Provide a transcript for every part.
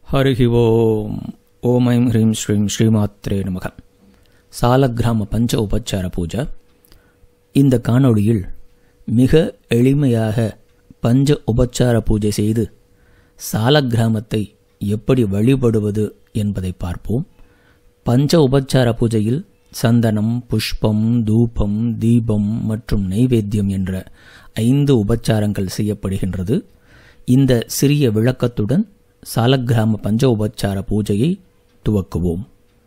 ஹரிஹி ஓம் ஓம் ஐம் ஹ்ரீம் ஸ்ரீம் ஸ்ரீமாத்ரே நமக சாலக்கிராம பஞ்ச உபச்சார பூஜை இந்த காணொளியில் மிக எளிமையாக பஞ்ச உபச்சார பூஜை செய்து சாலக்கிராமத்தை எப்படி வழிபடுவது என்பதை பார்ப்போம் பஞ்ச உபச்சார பூஜையில் சந்தனம் புஷ்பம் தூபம் தீபம் மற்றும் நைவேத்தியம் என்ற ஐந்து உபச்சாரங்கள் செய்யப்படுகின்றது இந்த சிறிய விளக்கத்துடன் சாலக்கிராம பஞ்ச உபச்சார பூஜையை துவக்குவோம்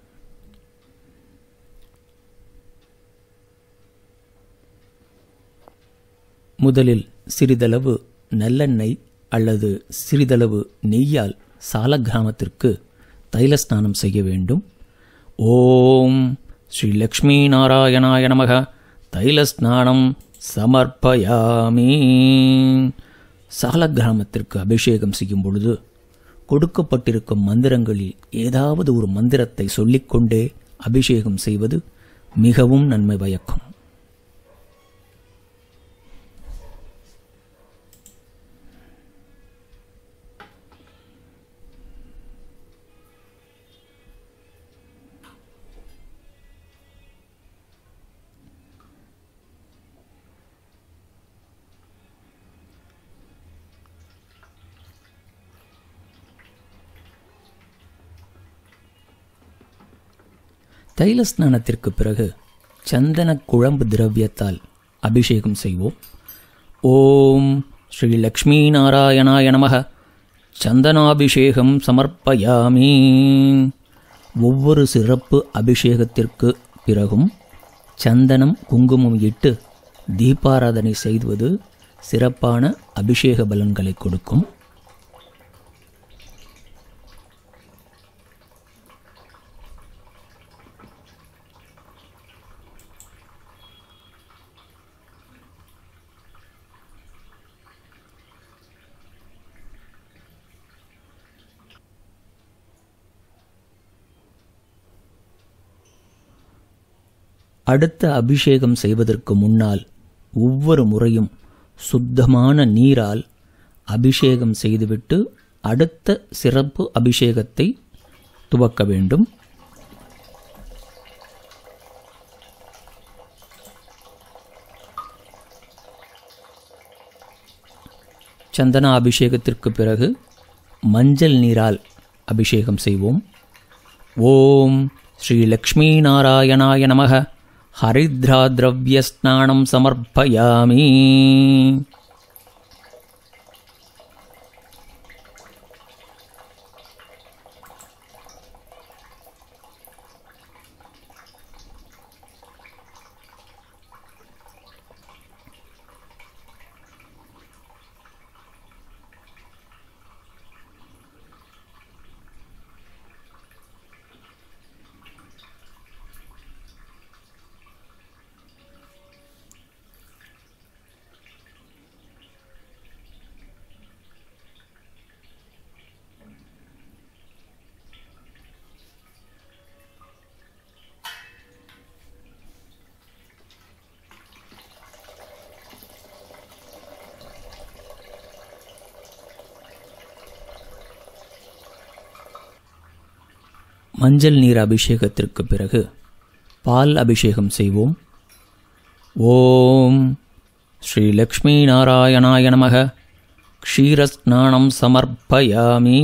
முதலில் சிறிதளவு நல்லெண்ணெய் அல்லது சிறிதளவு நெய்யால் சாலக்கிராமத்திற்கு தைல ஸ்நானம் செய்ய வேண்டும் ஓம் ஸ்ரீ லக்ஷ்மி நாராயணாய நமக தைல ஸ்நானம் சமர்ப்பயாமி சாலக்கிராமத்திற்கு அபிஷேகம் செய்யும் பொழுது கொடுக்கப்பட்டிருக்கும் மந்திரங்களில் ஏதாவது ஒரு மந்திரத்தை சொல்லிக்கொண்டே அபிஷேகம் செய்வது மிகவும் நன்மை பயக்கும் தைல ஸ்நானத்திற்கு பிறகு சந்தன குழம்பு திரவியத்தால் அபிஷேகம் செய்வோம் ஓம் ஸ்ரீ லக்ஷ்மி நாராயணாய நமக சந்தனாபிஷேகம் சமர்ப்பயாமி ஒவ்வொரு சிறப்பு அபிஷேகத்திற்கு பிறகும் சந்தனம் குங்குமம் இட்டு தீபாராதனை செய்வது சிறப்பான அபிஷேக பலன்களை கொடுக்கும் அடுத்த அபிஷேகம் செய்வதற்கு முன்னால் ஒவ்வொரு முறையும் சுத்தமான நீரால் அபிஷேகம் செய்துவிட்டு அடுத்த சிறப்பு அபிஷேகத்தை துவக்க வேண்டும் சந்தன அபிஷேகத்திற்கு பிறகு மஞ்சள் நீரால் அபிஷேகம் செய்வோம் ஓம் ஸ்ரீ லக்ஷ்மீ நாராயணாய நமக ஹரித்ரா திரவியஸ்நானம் சமர்ப்பயாமி மஞ்சள் நீர் அபிஷேகத்திற்கு பிறகு பால் அபிஷேகம் செய்வோம் ஓம் ஸ்ரீ லக்ஷ்மி நாராயணாய நமக க்ஷீரஸ்நானம் சமர்ப்பயாமி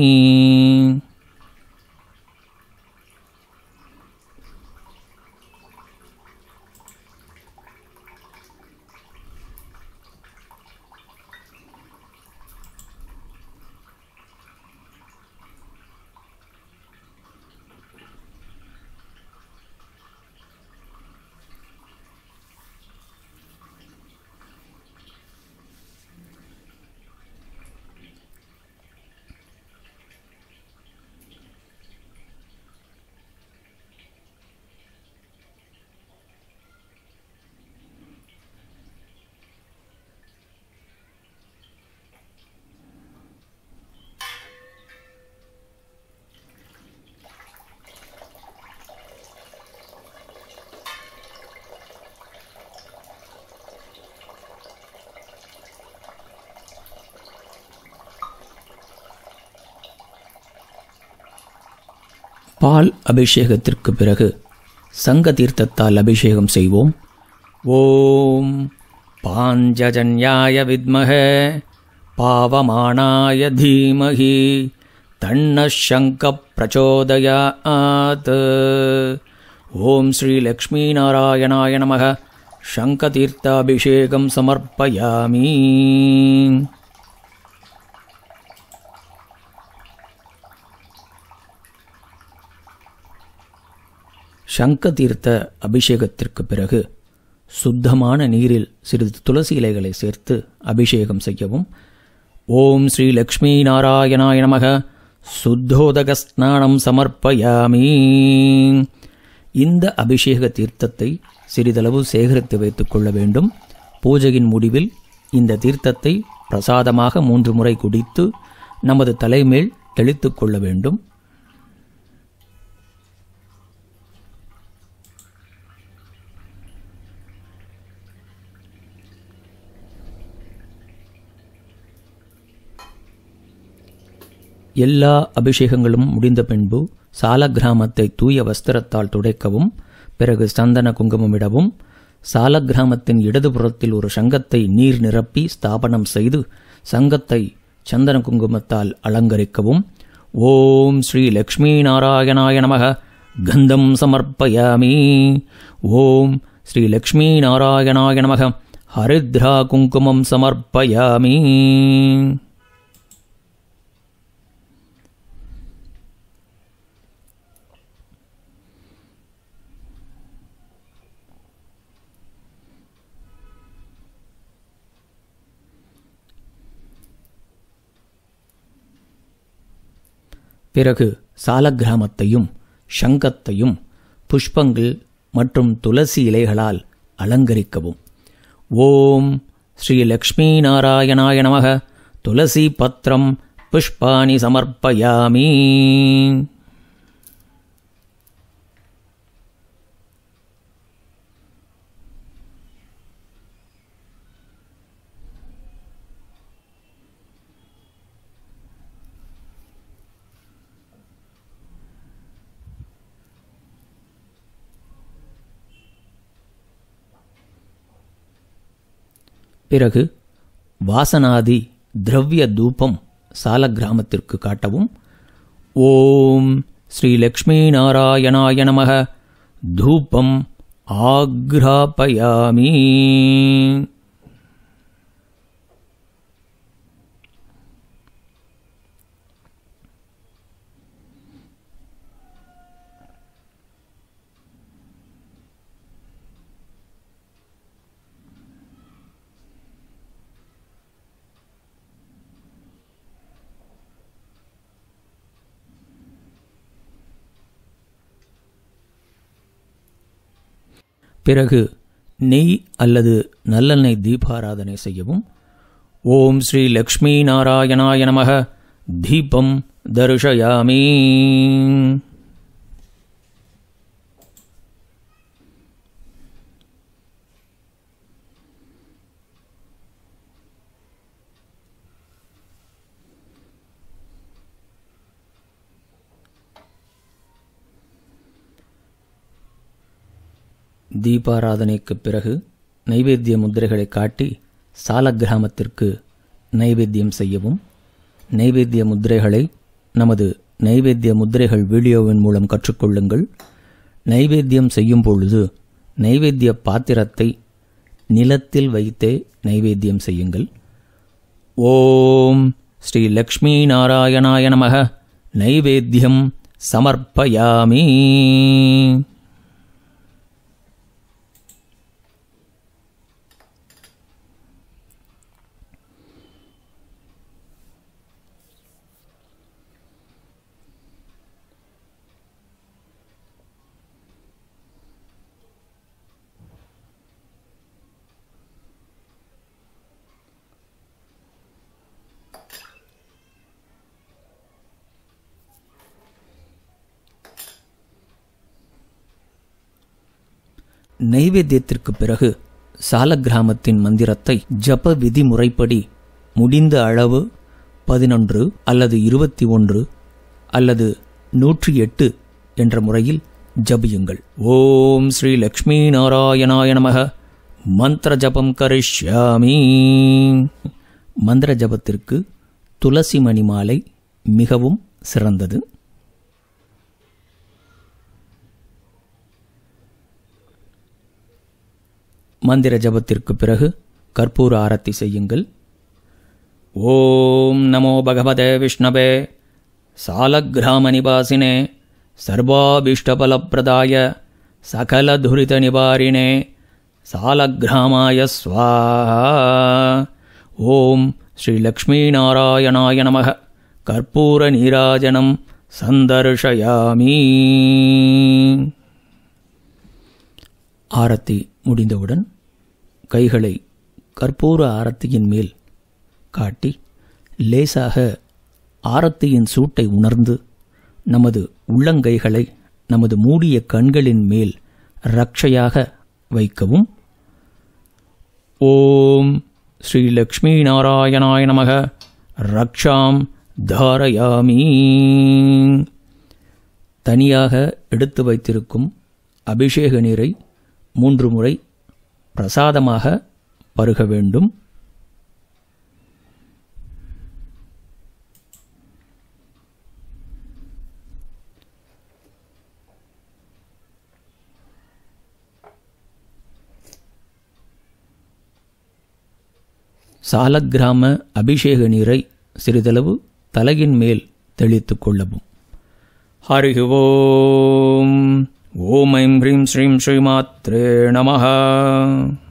பால் அபிஷேகத்திற்கு பிறகு சங்க தீர்த்தத்தால் அபிஷேகம் செய்வோம் ஓம் பாஞ்சஜன்யாய வித்மக பாவமானாய தீமகி தன்ன சங்க பிரச்சோதயாத் ஓம் ஸ்ரீ லக்ஷ்மீ நாராயணாய நமக சங்கதீர்த்தாபிஷேகம் சமர்ப்பயாமி சங்க தீர்த்த அபிஷேகத்திற்கு பிறகு சுத்தமான நீரில் சிறிது துளசி இலைகளை சேர்த்து அபிஷேகம் செய்யவும் ஓம் ஸ்ரீ லக்ஷ்மி நாராயணாய நமக சுத்தோதக ஸ்நானம் சமர்ப்பயாமி இந்த அபிஷேக தீர்த்தத்தை சிறிதளவு சேகரித்து வைத்துக் கொள்ள வேண்டும் பூஜையின் முடிவில் இந்த தீர்த்தத்தை பிரசாதமாக மூன்று முறை குடித்து நமது தலைமேல் தெளித்துக் கொள்ள வேண்டும் எல்லா அபிஷேகங்களும் முடிந்த பின்பு சால கிராமத்தை தூய வஸ்திரத்தால் துடைக்கவும் பிறகு சந்தன குங்குமமிடவும் சால கிராமத்தின் இடதுபுறத்தில் ஒரு சங்கத்தை நீர் நிரப்பி ஸ்தாபனம் செய்து சங்கத்தை சந்தன குங்குமத்தால் அலங்கரிக்கவும் ஓம் ஸ்ரீ லக்ஷ்மி நாராயணாய நமக கந்தம் சமர்ப்பயாமி ஓம் ஸ்ரீ லக்ஷ்மி நாராயணாய நமக ஹரித்ரா குங்குமம் சமர்ப்பயாமி பிறகு சாலக்கிராமத்தையும் சங்கத்தையும் புஷ்பங்கள் மற்றும் துளசி இலைகளால் அலங்கரிக்கவும் ஓம் ஸ்ரீ லக்ஷ்மி நாராயணாய நமக துளசி பத்திரம் புஷ்பாணி சமர்ப்பயாமி பிறகு வாசனாதி திரவிய தூபம் சால கிராமத்திற்கு காட்டவும் ஓம் ஸ்ரீ லக்ஷ்மி நாராயணாய நமக தூபம் ஆக்ராபயாமி பிறகு நெய் அல்லது நல்லெண்ணெய் தீபாராதனை செய்யவும் ஓம் ஸ்ரீ லக்ஷ்மி நாராயணாய நமக தீபம் தர்ஷயாமி தீபாராதனைக்கு பிறகு நைவேத்திய முத்திரைகளை காட்டி சால கிராமத்திற்கு நைவேத்தியம் செய்யவும் நைவேத்திய முத்திரைகளை நமது நைவேத்திய முத்திரைகள் வீடியோவின் மூலம் கற்றுக்கொள்ளுங்கள் நைவேத்தியம் செய்யும் பொழுது நைவேத்திய பாத்திரத்தை நிலத்தில் வைத்தே நைவேத்தியம் செய்யுங்கள் ஓம் ஸ்ரீ லக்ஷ்மி நாராயணாய நமக நைவேத்தியம் சமர்ப்பயாமி நைவேத்தியத்திற்கு பிறகு சால கிராமத்தின் மந்திரத்தை ஜப விதிமுறைப்படி முடிந்த அளவு பதினொன்று அல்லது இருபத்தி ஒன்று அல்லது நூற்றி எட்டு என்ற முறையில் ஜபியுங்கள் ஓம் ஸ்ரீ லக்ஷ்மி நாராயணாய நமக மந்திர ஜபம் கரிஷ்யாமி மந்திர ஜபத்திற்கு துளசி மணி மாலை மிகவும் சிறந்தது மந்திர ஜபத்திற்கு பிறகு கற்பூர ஆரத்தி செய்யுங்கள் ஓம் நமோ பகவதே விஷ்ணவே சாலக்கிராமநிவாசினே சர்வாபீஷ்டபலப்பிரதாய சகலதுரிதநிவாரிணே சாலக்கிராமாய ஸ்வாஹா ஓம் ஸ்ரீலக்ஷ்மீநாராயணாய நம கற்பூர நீராஜனம் சந்தர்ஷயாமி ஆரத்தி முடிந்தவுடன் கைகளை கற்பூர ஆரத்தியின் மேல் காட்டி லேசாக ஆரத்தியின் சூட்டை உணர்ந்து நமது உள்ளங்கைகளை நமது மூடிய கண்களின் மேல் ரக்ஷையாக வைக்கவும் ஓம் ஸ்ரீ லக்ஷ்மி நாராயணாய நமக ரக்ஷாம் தாரயாமி தனியாக எடுத்து வைத்திருக்கும் அபிஷேக நீரை மூன்று முறை பிரசாதமாக பருக வேண்டும் சாலக்கிராம அபிஷேக நீரை சிறிதளவு தலையின் மேல் தெளித்துக் கொள்ளவும் ஹரி ஓம் ஓம் ஐம் ஹ்ரீம் ஸ்ரீம் ஸ்ரீமாத்ரே நமஹ